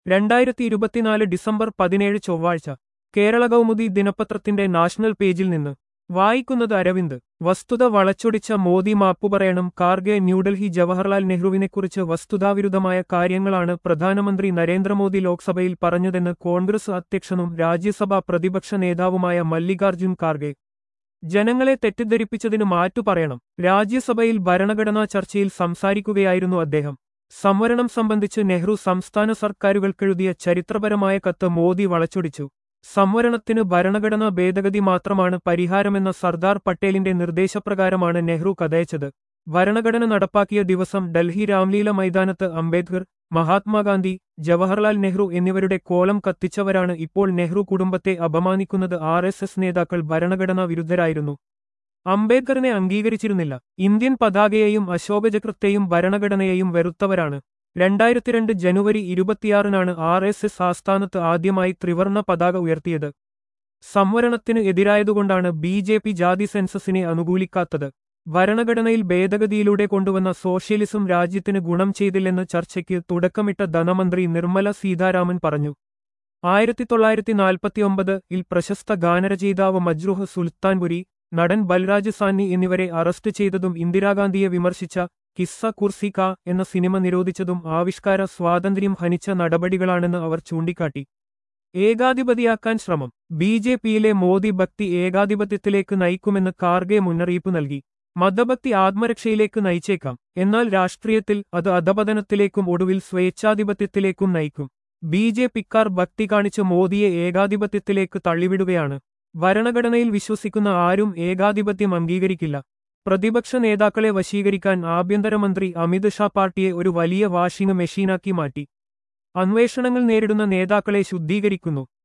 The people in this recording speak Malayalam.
രണ്ടായിരത്തി ഇരുപത്തിനാല് ഡിസംബർ പതിനേഴ് ചൊവ്വാഴ്ച കേരള കൗമുദി ദിനപത്രത്തിന്റെ നാഷണൽ പേജിൽ നിന്ന് വായിക്കുന്നത് അരവിന്ദ് വസ്തുത വളച്ചൊടിച്ച മോദി മാപ്പു പറയണം കാർഗെ ന്യൂഡൽഹി ജവഹർലാൽ നെഹ്റുവിനെക്കുറിച്ച് വസ്തുതാവിരുദ്ധമായ കാര്യങ്ങളാണ് പ്രധാനമന്ത്രി നരേന്ദ്രമോദി ലോക്സഭയിൽ പറഞ്ഞതെന്ന് കോൺഗ്രസ് അധ്യക്ഷനും രാജ്യസഭാ പ്രതിപക്ഷ നേതാവുമായ മല്ലികാർജുൻ ഖാർഗെ ജനങ്ങളെ തെറ്റിദ്ധരിപ്പിച്ചതിന് മാറ്റു പറയണം രാജ്യസഭയിൽ ഭരണഘടനാ ചർച്ചയിൽ സംസാരിക്കുകയായിരുന്നു അദ്ദേഹം സംവരണം സംബന്ധിച്ച് നെഹ്റു സംസ്ഥാന സർക്കാരുകൾക്കെഴുതിയ ചരിത്രപരമായ കത്ത് മോദി വളച്ചൊടിച്ചു സംവരണത്തിന് ഭരണഘടനാ ഭേദഗതി മാത്രമാണ് പരിഹാരമെന്ന സർദാർ പട്ടേലിന്റെ നിർദ്ദേശപ്രകാരമാണ് നെഹ്റു കഥയച്ചത് ഭരണഘടന നടപ്പാക്കിയ ദിവസം ഡൽഹി രാംലീല മൈതാനത്ത് അംബേദ്കർ മഹാത്മാഗാന്ധി ജവഹർലാൽ നെഹ്റു എന്നിവരുടെ കോലം കത്തിച്ചവരാണ് ഇപ്പോൾ നെഹ്റു കുടുംബത്തെ അപമാനിക്കുന്നത് ആർ എസ് എസ് നേതാക്കൾ ഭരണഘടനാ വിരുദ്ധരായിരുന്നു അംബേദ്കറിനെ അംഗീകരിച്ചിരുന്നില്ല ഇന്ത്യൻ പതാകയെയും അശോകചക്രത്തെയും ഭരണഘടനയെയും വെറുത്തവരാണ് രണ്ടായിരത്തിരണ്ട് ജനുവരി ഇരുപത്തിയാറിനാണ് ആർ എസ് എസ് ആസ്ഥാനത്ത് ആദ്യമായി ത്രിവർണ പതാക ഉയർത്തിയത് സംവരണത്തിന് എതിരായതുകൊണ്ടാണ് ബി ജെ പി ജാതി സെൻസസിനെ അനുകൂലിക്കാത്തത് ഭരണഘടനയിൽ ഭേദഗതിയിലൂടെ കൊണ്ടുവന്ന സോഷ്യലിസം രാജ്യത്തിന് ഗുണം ചെയ്തില്ലെന്ന് ചർച്ചയ്ക്ക് തുടക്കമിട്ട ധനമന്ത്രി നിർമ്മല സീതാരാമൻ പറഞ്ഞു ആയിരത്തി തൊള്ളായിരത്തി നാൽപ്പത്തിയൊമ്പത് ഇൽ പ്രശസ്ത ഗാനരചയിതാവ് മജ്രൂഹ് സുൽത്താൻപുരി നടൻ ബൽരാജ് സാന്നി എന്നിവരെ അറസ്റ്റ് ചെയ്തതും ഇന്ദിരാഗാന്ധിയെ വിമർശിച്ച കിസ്സ കുർസി കാ എന്ന സിനിമ നിരോധിച്ചതും ആവിഷ്കാര സ്വാതന്ത്ര്യം ഹനിച്ച നടപടികളാണെന്ന് അവർ ചൂണ്ടിക്കാട്ടി ഏകാധിപതിയാക്കാൻ ശ്രമം ബി ജെ പിയിലെ മോദി ഭക്തി ഏകാധിപത്യത്തിലേക്ക് നയിക്കുമെന്ന് കാർഗെ മുന്നറിയിപ്പ് നൽകി മതഭക്തി ആത്മരക്ഷയിലേക്ക് നയിച്ചേക്കാം എന്നാൽ രാഷ്ട്രീയത്തിൽ അത് അധപതനത്തിലേക്കും ഒടുവിൽ സ്വേച്ഛാധിപത്യത്തിലേക്കും നയിക്കും ബി ജെ പിക്കാർ ഭക്തി കാണിച്ച് മോദിയെ ഏകാധിപത്യത്തിലേക്ക് തള്ളിവിടുകയാണ് ഭരണഘടനയിൽ വിശ്വസിക്കുന്ന ആരും ഏകാധിപത്യം അംഗീകരിക്കില്ല പ്രതിപക്ഷ നേതാക്കളെ വശീകരിക്കാൻ ആഭ്യന്തരമന്ത്രി അമിത് ഷാ പാർട്ടിയെ ഒരു വലിയ വാഷിംഗ് മെഷീനാക്കി മാറ്റി അന്വേഷണങ്ങൾ നേരിടുന്ന നേതാക്കളെ ശുദ്ധീകരിക്കുന്നു